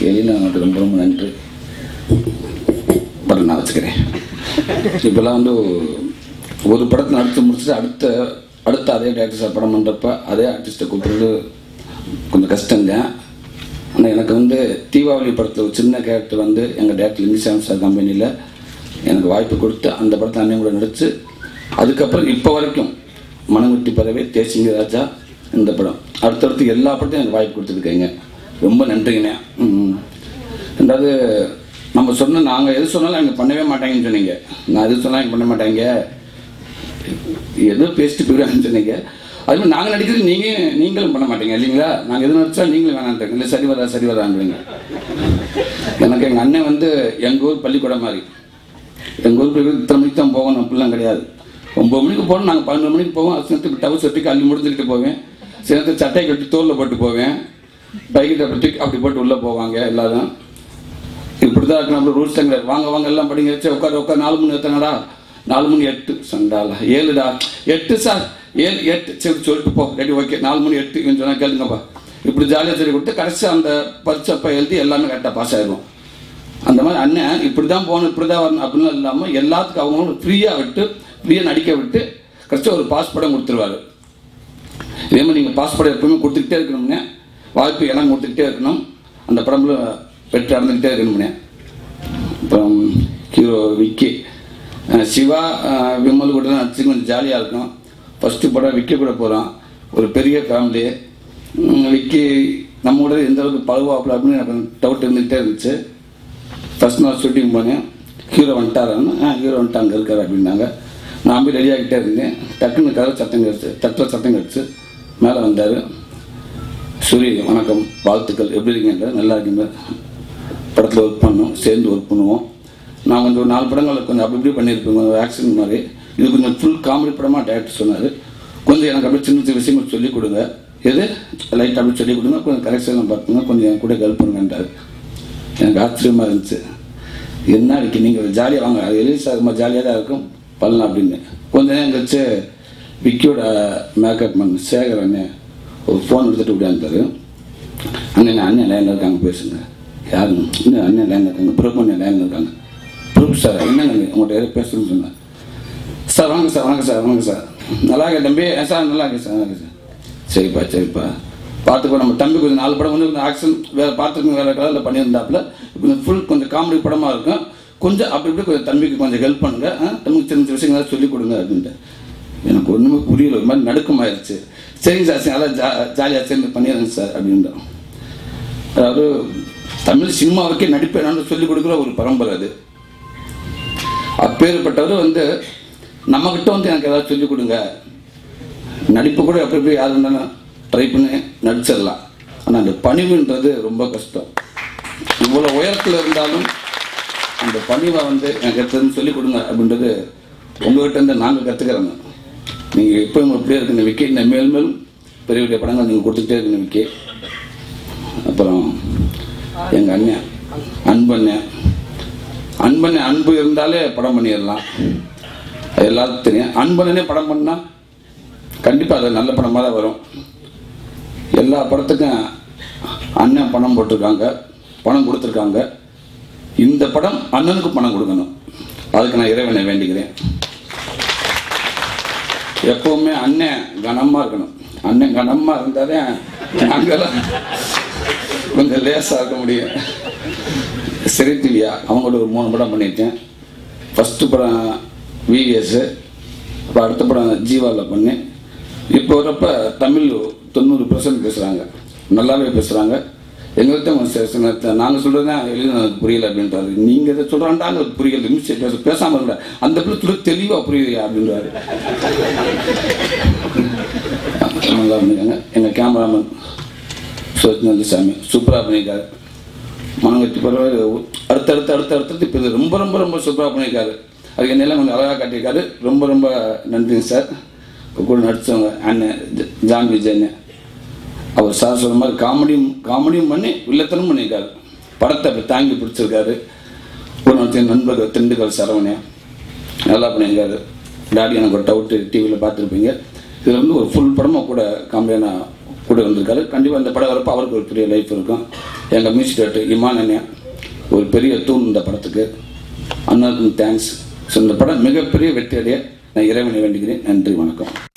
எழில் அவங்களுக்கு ரொம்ப ரொம்ப நன்றி படம் நான் வச்சுக்கிறேன் இப்போல்லாம் வந்து ஒரு படத்தை நடித்து முடிச்சுட்டு அடுத்த அடுத்த அதே டேரக்டர் சார் படம் பண்ணுறப்ப அதே ஆர்டிஸ்ட்டை கூப்பிடுறது கொஞ்சம் கஷ்டம்தான் ஆனால் எனக்கு வந்து தீபாவளி படத்தில் ஒரு சின்ன கேரக்டர் வந்து எங்கள் டேரக்டர் லிங்கிசாமி சார் கம்பெனியில் எனக்கு வாய்ப்பு கொடுத்து அந்த படத்தை அண்ணன் கூட நடித்து அதுக்கப்புறம் இப்போ வரைக்கும் மனங்குட்டி பறவை தேசிங்க ராஜா இந்த படம் அடுத்தடுத்து எல்லா படத்தையும் எனக்கு வாய்ப்பு கொடுத்துருக்கீங்க ரொம்ப நன்றிங்கண்ணே ம். ரெண்டாவது நம்ம சொன்ன நாங்கள் எது சொன்னாலும் எனக்கு பண்ணவே மாட்டாங்கன்னு சொன்னீங்க நான் எது சொன்னாலும் எனக்கு பண்ண மாட்டாங்க ஏதோ பேசிட்டு போயிடுவாங்கன்னு சொன்னீங்க அது மாதிரி நாங்கள் நடிக்கிறது நீங்கள் நீங்களும் பண்ண மாட்டீங்க இல்லைங்களா நாங்கள் எது நடிச்சா நீங்களும் வேணான்றீங்க இல்லை சரி வரா சரி வரான்றீங்க எனக்கு எங்கள் அண்ணன் வந்து எங்கள் ஊர் பள்ளிக்கூடம் மாதிரி எங்கள் ஊருக்கு இத்தனை மணிக்கு தான் போகணும் அப்படிலாம் கிடையாது ஒம்பது மணிக்கு போகணும் நாங்கள் பன்னெண்டு மணிக்கு போவோம் அசனத்துக்கு டவு சொட்டுக்கு அள்ளி முடிஞ்சுக்கிட்டு போவேன் சிலத்து சட்டை கட்டி தோலில் போட்டு போவேன் பைக்கிட்ட பற்றி அப்படி போட்டு உள்ளே போவாங்க எல்லாரும் இப்படி தான் இருக்கு நம்ம ரூல்ஸ் கிடையாது வாங்க வாங்க எல்லாம் படிங்க சரி உட்காரு உட்கார் நாலு மணி எத்தனடா நாலு மணி எட்டு சண்டாலா ஏழுடா எட்டு சார் ஏழு எட்டு சரி சொல்லிட்டு போ ரெடி ஓகே நாலு மணி எட்டு இவன் சொன்னா கேளுங்கப்பா இப்படி ஜாலியாக சொல்லி கொடுத்து கடைசி அந்த பரிச்சப்ப எழுதி எல்லாமே கரெக்டாக பாஸ் ஆயிடும் அந்த மாதிரி அண்ணன் இப்படி தான் போகணும் இப்படி தான் வரணும் அப்படின்னு இல்லாமல் எல்லாத்துக்கும் அவங்க ஃப்ரீயாக விட்டு ஃப்ரீயாக நடிக்க விட்டு கடைசி ஒரு பாஸ் படம் கொடுத்துருவாரு இதே மாதிரி நீங்கள் பாஸ் படம் எப்பவுமே கொடுத்துக்கிட்டே இருக்கணும்னே வாய்ப்பு இடம் கொடுத்துக்கிட்டே இருக்கணும் அந்த படம்ல வெற்றி அடைந்துக்கிட்டே இருக்கணும்னே அப்புறம் ஹீரோ விக்கி அஹ் சிவா அஹ் விமல் கூட நடிச்சு கொஞ்சம் ஜாலியாக இருக்கும் ஃபஸ்ட்டு படம் விக்கி கூட போகிறோம் ஒரு பெரிய ஃபேமிலி விக்கி நம்ம கூட எந்த அளவுக்கு பழுவாப்பில் அப்படின்னு எனக்கு டவுட் இருந்துகிட்டே இருந்துச்சு ஃபஸ்ட் நாள் ஷூட்டிங் போனேன் ஹீரோ வந்துட்டாரான்னு ஆ ஹீரோ வந்துட்டு அங்கே இருக்காரு அப்படின்னாங்க நான் போய் ரெடி ஆகிட்டே இருந்தேன் டக்குன்னு கதை சத்தம் கிடச்சு தட்டில் சத்தம் கிடச்சு மேலே வந்தார் சூரிய வணக்கம் வாழ்த்துக்கள் எப்படி இருக்கீங்க நல்லா இருக்கீங்க படத்தில் ஒர்க் பண்ணோம் சேர்ந்து ஒர்க் பண்ணுவோம் நான் கொஞ்சம் ஒரு நாலு படங்கள் கொஞ்சம் அப்படி இப்படி பண்ணியிருப்பேன் கொஞ்சம் ஆக்ஷன் மாதிரி இது கொஞ்சம் ஃபுல் காமெடி படமாக டேரக்டர் சொன்னார் கொஞ்சம் எனக்கு அப்படியே சின்ன சின்ன விஷயங்கள் சொல்லிக் கொடுங்க எது லைட் அப்படி சொல்லிக் கொடுங்க கொஞ்சம் கரெக்ஷன் பார்த்துங்க கொஞ்சம் என் கூட ஹெல்ப் பண்ணுங்கன்றாரு எனக்கு ஆச்சரியமாக இருந்துச்சு என்ன அடிக்க நீங்கள் ஜாலியாக வாங்க அது எலிஸ் சார் ரொம்ப ஜாலியாக தான் இருக்கும் பண்ணலாம் அப்படின்னு கொஞ்ச நேரம் கழிச்சு விக்கியோட மேக்கப் மேன் சேகர் அண்ணன் ஒரு ஃபோன் எடுத்துட்டு விடாந்தாரு அண்ணன் அண்ணன் லைனில் இருக்காங்க பேசுங்க யாருங்க இன்னும் அண்ணன் லைனில் இருக்காங்க ப்ரூஃப் அண்ணன் லைனில் இருக்காங்க ப்ரூஃப் சார் என்னங்க உங்கள்கிட்ட யாரும் பேசணும்னு சொன்னேன் சார் வணக்கம் சார் வணக்கம் சார் வணக்கம் சார் நல்லா இருக்கேன் தம்பி "ஆ, சார் நல்லா இருக்கேன் சார் நல்லா இருக்கேன் சார் சரிப்பா சரிப்பா பார்த்துக்கோ நம்ம தம்பி கொஞ்சம் நாலு படம் வந்து கொஞ்சம் ஆக்ஷன் வேறு பார்த்துக்கு வேறு கலரில் பண்ணியிருந்தாப்புல கொஞ்சம் ஃபுல் கொஞ்சம் காமெடி படமாக இருக்கும் கொஞ்சம் அப்படி இப்படி கொஞ்சம் தம்பிக்கு கொஞ்சம் ஹெல்ப் பண்ணுங்க ஆ, தம்பிக்கு சின்ன சின்ன விஷயங்கள் சொல்லிக் கொடுங்க அப்படின்ட்டு எனக்கு ஒன்றுமே புரியல ஒரு மாதிரி நடுக்கமாயிருச்சு சரிங்க சார் சரி நல்லா ஜா ஜாலியாக சேர்ந்து பண்ணிடுறேங்க சார் அப்படின்றோம் அதாவது தமிழ் சினிமாவுக்கே நடிப்பு என்னன்னு சொல்லிக் கொடுக்குற ஒரு பரம்பரை அது அப்பேற்பட்டவர் வந்து நம்மக்கிட்ட வந்து எனக்கு ஏதாவது சொல்லிக் கொடுங்க நடிப்பு கூட எப்படி எப்படி யார் இருந்தாலும் ட்ரை பண்ணி நடிச்சிடலாம் ஆனால் அந்த பணிவுன்றது ரொம்ப கஷ்டம் இவ்வளோ உயரத்தில் இருந்தாலும் அந்த பணிவை வந்து எனக்கு எடுத்து சொல்லிக் கொடுங்க அப்படின்றது உங்ககிட்ட இருந்து நாங்கள் கற்றுக்கிறோங்க நீங்கள் எப்பவும் இப்படியே இருக்குங்க விக்கி இந்த மேல் மேல் பெரிய பெரிய படங்கள் நீங்கள் கொடுத்துக்கிட்டே இருக்கணும் விக்கி அப்புறம் எங்கள் அண்ணன் அன்பண்ணன் அன்பண்ணன் அன்பு இருந்தாலே படம் பண்ணிடலாம் அது எல்லாத்துக்கும் தெரியும் அன்பண்ணனே படம் பண்ணால் கண்டிப்பாக அது நல்ல படமாக தான் வரும் எல்லா படத்துக்கும் அண்ணன் பணம் போட்டிருக்காங்க பணம் கொடுத்துருக்காங்க இந்த படம் அண்ணனுக்கு பணம் கொடுக்கணும் அதுக்கு நான் இறைவனை வேண்டிக்கிறேன் எப்பவுமே அண்ணன் கனமாக இருக்கணும் அண்ணன் கனமாக இருந்தாலே நாங்கெல்லாம் கொஞ்சம் லேசாக இருக்க முடியும் சிறைத்திலியா அவங்களோட ஒரு மூணு படம் பண்ணியிருக்கேன் ஃபஸ்ட்டு படம் விஎஸ் இப்போ அடுத்த படம் ஜீவாவில் பண்ணேன் இப்போ வரப்ப தமிழ் தொண்ணூறு பர்சன்ட் பேசுகிறாங்க நல்லாவே பேசுகிறாங்க எங்கள்கிட்ட நாங்கள் சொல்கிறது தான் எழுதி எனக்கு புரியல அப்படின்றாரு நீங்கள் இதை சொல்கிறாண்டாங்க அது புரியல நிமிஷம் பேச பேசாமல் இருக்க அந்த பிள்ளை சொல்ல தெளிவாக புரியுது அப்படின்றாரு நல்லா பண்ணிருக்காங்க எங்கள் கேமராமேன் சோஜ்நந்தி சாமி சூப்பராக பண்ணியிருக்காரு மனம் வெட்டி பரவாயில்ல அடுத்தடுத்து அடுத்து அடுத்தடுத்து இப்போ இது ரொம்ப ரொம்ப ரொம்ப சூப்பராக பண்ணியிருக்காரு அதுக்கு என்னெல்லாம் கொஞ்சம் அழகாக காட்டியிருக்காரு ரொம்ப ரொம்ப நன்றிங்க சார் இப்போ கூட நடித்தவங்க அண்ணன் ஜ- ஜான் விஜயன் அவர் சார் சொன்ன மாதிரி காமெடியும் காமெடியும் பண்ணி வில்லத்தனம் பண்ணியிருக்காரு படத்தை அப்படி தாங்கி பிடிச்சிருக்காரு கூட நடிச்ச நண்பர்கள் திண்டுக்கல் சரவணன் நல்லா பண்ணியிருக்காரு டாடி எனக்கு ஒரு டவுட்டு டிவியில் பார்த்துருப்பீங்க இதில் வந்து ஒரு ஃபுல் படமாக கூட காமெடியாக நான் கூட கூட வந்திருக்காரு கண்டிப்பாக இந்த படம் வரப்போ அவருக்கு ஒரு பெரிய லைஃப் இருக்கும் எங்கள் மியூசிக் டேரக்டர் இமான் அண்ணன் ஒரு பெரிய தூண் இந்த படத்துக்கு அண்ணாவுக்கும் தேங்க்ஸ் ஸோ இந்த படம் மிகப்பெரிய வெற்றி அடைய நான் இறைவனை வேண்டுகிறேன் நன்றி வணக்கம்